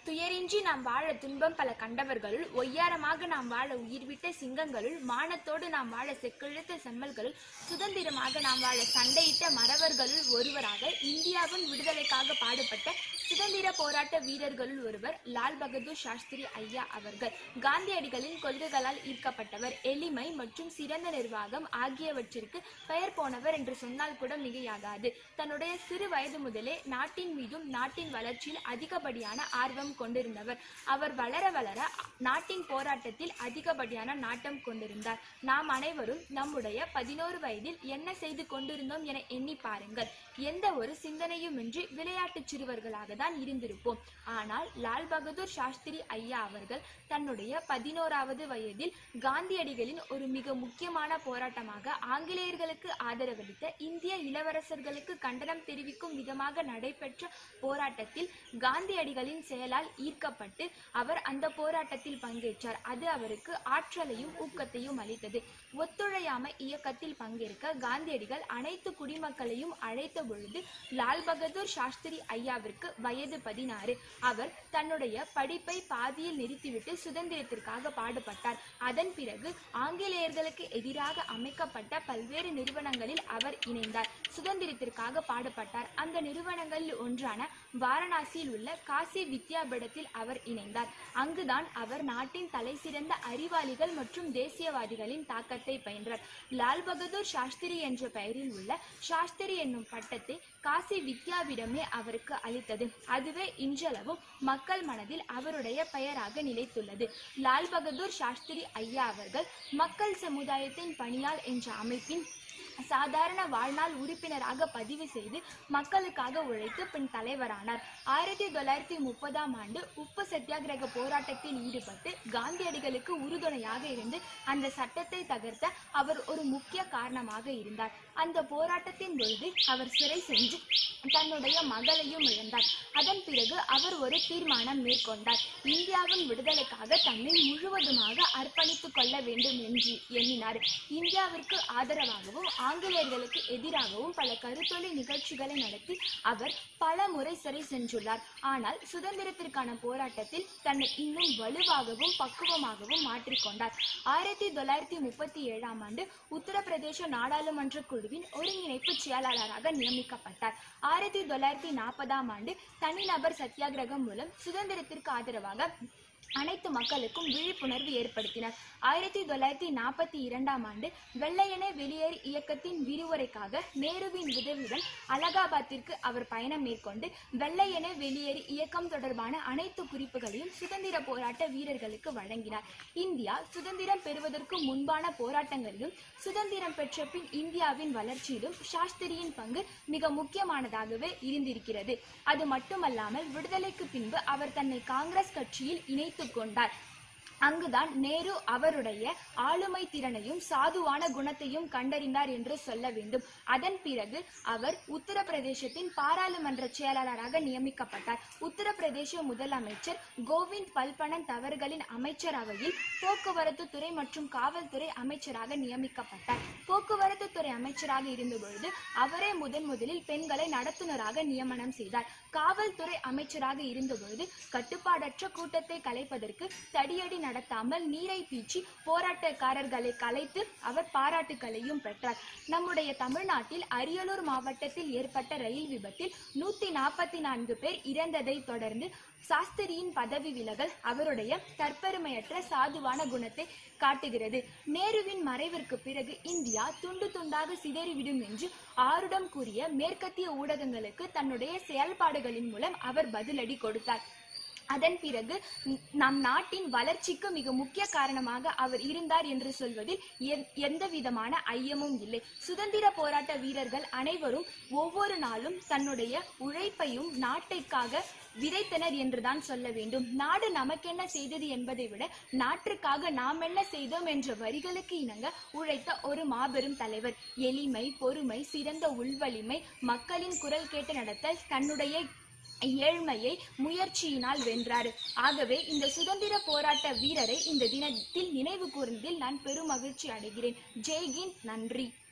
துயரின்றி நாம் வாழ துன்பம் பல கண்டவர்களுள் ஒய்யாரமாக நாம் வாழ உயிர்விட்ட சிங்கங்களுள் மானத்தோடு நாம் வாழ செக்கிழுத்த செம்மல்களுள் சுதந்திரமாக நாம் வாழ சண்டையிட்ட மறவர்களுள் ஒருவராக இந்தியாவின் விடுதலைக்காக பாடுபட்ட சுதந்திர போராட்ட வீரர்களுள் ஒருவர் லால் பகதூர் சாஸ்திரி ஐயா அவர்கள் காந்தியடிகளின் கொள்கைகளால் ஈர்க்கப்பட்டவர் எளிமை மற்றும் சிறந்த நிர்வாகம் ஆகியவற்றிற்கு பெயர் போனவர் என்று சொன்னால் கூட மிகையாகாது தன்னுடைய சிறு வயது முதலே நாட்டின் மீதும் நாட்டின் வளர்ச்சியில் அதிகப்படியான ஆர்வம் கொண்டிருந்தவர் அவர் வளர வளர நாட்டின் போராட்டத்தில் அதிகப்படியான நாட்டம் கொண்டிருந்தார் நாம் அனைவரும் நம்முடைய பதினோரு வயதில் என்ன செய்து கொண்டிருந்தோம் என எண்ணி பாருங்கள் எந்த ஒரு சிந்தனையுமின்றி விளையாட்டு சிறுவர்களாக தான் இருந்திருப்போம் ஆனால் லால் பகதூர் சாஸ்திரி ஐயா அவர்கள் தன்னுடைய பதினோராவது வயதில் காந்தியடிகளின் ஒரு மிக முக்கியமான போராட்டமாக ஆங்கிலேயர்களுக்கு ஆதரவளித்த இந்திய இளவரசர்களுக்கு கண்டனம் தெரிவிக்கும் விதமாக நடைபெற்ற போராட்டத்தில் காந்தியடிகளின் செயலால் ஈர்க்கப்பட்டு அவர் அந்த போராட்டத்தில் பங்கேற்றார் அது அவருக்கு ஆற்றலையும் ஊக்கத்தையும் அளித்தது ஒத்துழையாமை இயக்கத்தில் பங்கேற்க காந்தியடிகள் அனைத்து குடிமக்களையும் அழைத்த பொழுது லால் பகதூர் சாஸ்திரி ஐயாவிற்கு வயது பதினாறு அவர் தன்னுடைய படிப்பை பாதியில் நிறுத்திவிட்டு சுதந்திரத்திற்காக பாடுபட்டார் அதன் பிறகு ஆங்கிலேயர்களுக்கு எதிராக அமைக்கப்பட்ட பல்வேறு நிறுவனங்களில் அவர் இணைந்தார் சுதந்திரத்திற்காக பாடுபட்டார் அந்த நிறுவனங்களில் ஒன்றான வாரணாசியில் உள்ள காசி வித்யாபீடத்தில் அவர் இணைந்தார் அங்குதான் அவர் நாட்டின் தலைசிறந்த அறிவாளிகள் மற்றும் தேசியவாதிகளின் தாக்கத்தை பயின்றார் லால் பகதூர் சாஸ்திரி என்ற பெயரில் உள்ள சாஸ்திரி என்னும் பட்டத்தை காசி வித்யாவிடமே அவருக்கு அளித்தது அதுவே இன்றளவும் மக்கள் மனதில் அவருடைய பெயராக நிலைத்துள்ளது லால் பகதூர் சாஸ்திரி ஐயா அவர்கள் மக்கள் சமுதாயத்தின் பணியால் என்ற அமைப்பின் சாதாரண வாழ்நாள் உறுப்பினராக பதிவு செய்து மக்களுக்காக உழைத்து பின் தலைவரானார் ஆயிரத்தி தொள்ளாயிரத்தி முப்பதாம் ஆண்டு உப்பு சத்தியாகிரக போராட்டத்தில் ஈடுபட்டு காந்தியடிகளுக்கு உறுதுணையாக இருந்து அந்த சட்டத்தை தகர்த்த அவர் ஒரு முக்கிய காரணமாக இருந்தார் அந்த போராட்டத்தின் பொழுது அவர் சிறை சென்று தன்னுடைய மகளையும் இழந்தார் அதன் பிறகு அவர் ஒரு தீர்மானம் மேற்கொண்டார் இந்தியாவின் விடுதலைக்காக தன்னை முழுவதுமாக அர்ப்பணித்துக் கொள்ள வேண்டும் என்று எண்ணினார் இந்தியாவிற்கு ஆதரவாகவும் ஆங்கிலேயர்களுக்கு எதிராகவும் பல கருத்தொலை நிகழ்ச்சிகளை நடத்தி அவர் பல முறை சிறை சென்றுள்ளார் ஆனால் சுதந்திரத்திற்கான போராட்டத்தில் தன்னை இன்னும் வலுவாகவும் பக்குவமாகவும் மாற்றிக்கொண்டார் ஆயிரத்தி தொள்ளாயிரத்தி முப்பத்தி ஏழாம் ஆண்டு உத்தரப்பிரதேச நாடாளுமன்ற குழுவின் ஒருங்கிணைப்பு செயலாளராக நியமிக்கப்பட்டார் ஆயிரத்தி தொள்ளாயிரத்தி நாற்பதாம் ஆண்டு தனிநபர் சத்தியாகிரகம் மூலம் சுதந்திரத்திற்கு ஆதரவாக அனைத்து மக்களுக்கும் விழிப்புணர்வு ஏற்படுத்தினார் ஆயிரத்தி தொள்ளாயிரத்தி நாற்பத்தி இரண்டாம் ஆண்டு வெள்ளையனே வெளியேறு இயக்கத்தின் விரிவுரைக்காக நேருவின் உதவியுடன் அலகாபாத்திற்கு அவர் பயணம் மேற்கொண்டு வெள்ளையனே வெளியேறு இயக்கம் தொடர்பான அனைத்து குறிப்புகளையும் சுதந்திர போராட்ட வீரர்களுக்கு வழங்கினார் இந்தியா சுதந்திரம் பெறுவதற்கு முன்பான போராட்டங்களிலும் சுதந்திரம் பெற்ற பின் இந்தியாவின் வளர்ச்சியிலும் சாஸ்திரியின் பங்கு மிக முக்கியமானதாகவே இருந்திருக்கிறது அது மட்டுமல்லாமல் விடுதலைக்கு பின்பு அவர் தன்னை காங்கிரஸ் கட்சியில் இணைத்துக் கொண்டார் அங்குதான் நேரு அவருடைய ஆளுமை திறனையும் சாதுவான குணத்தையும் கண்டறிந்தார் என்று சொல்ல வேண்டும் அதன் பிறகு அவர் உத்தரப்பிரதேசத்தின் பாராளுமன்ற செயலாளராக நியமிக்கப்பட்டார் உத்தரப்பிரதேச முதலமைச்சர் கோவிந்த் பல்பனன் தவறுகளின் அமைச்சரவையில் போக்குவரத்து துறை மற்றும் காவல்துறை அமைச்சராக நியமிக்கப்பட்டார் போக்குவரத்து துறை அமைச்சராக இருந்தபொழுது அவரே முதன் முதலில் பெண்களை நடத்துனராக நியமனம் செய்தார் காவல்துறை அமைச்சராக இருந்தபொழுது கட்டுப்பாடற்ற கூட்டத்தை கலைப்பதற்கு தடியடி நடத்தாமல் நீரை பீச்சி போராட்டக்காரர்களை கலைத்து அவர் பாராட்டுகளையும் பெற்றார் நம்முடைய தமிழ்நாட்டில் அரியலூர் மாவட்டத்தில் ஏற்பட்ட ரயில் விபத்தில் நூத்தி நாற்பத்தி நான்கு பேர் இறந்ததை தொடர்ந்து சாஸ்திரியின் பதவி விலகல் அவருடைய தற்பெருமையற்ற சாதுவான குணத்தை காட்டுகிறது நேருவின் மறைவிற்கு பிறகு இந்தியா துண்டு துண்டாக சிதறிவிடும் என்று ஆருடம் கூறிய மேற்கத்திய ஊடகங்களுக்கு தன்னுடைய செயல்பாடுகளின் மூலம் அவர் பதிலடி கொடுத்தார் அதன் பிறகு ந- நம் நாட்டின் வளர்ச்சிக்கு மிக முக்கிய காரணமாக அவர் இருந்தார் என்று சொல்வதில் எந்- எந்த விதமான ஐயமும் இல்லை சுதந்திர போராட்ட வீரர்கள் அனைவரும் ஒவ்வொரு நாளும் தன்னுடைய உழைப்பையும் நாட்டிற்காக விதைத்தனர் என்றுதான் சொல்ல வேண்டும் நாடு நமக்கென்ன செய்தது என்பதை விட நாட்டிற்காக நாம் என்ன செய்தோம் என்ற வரிகளுக்கு இணங்க உழைத்த ஒரு மாபெரும் தலைவர் எளிமை பொறுமை சிறந்த உள்வலிமை மக்களின் குரல் கேட்டு நடத்தல் தன்னுடைய ஏழ்மையை முயற்சியினால் வென்றார் ஆகவே இந்த சுதந்திர போராட்ட வீரரை இந்த தினத்தில் நினைவு கூர்ந்ததில் நான் பெரும் மகிழ்ச்சி அடைகிறேன் ஜெய்கின் நன்றி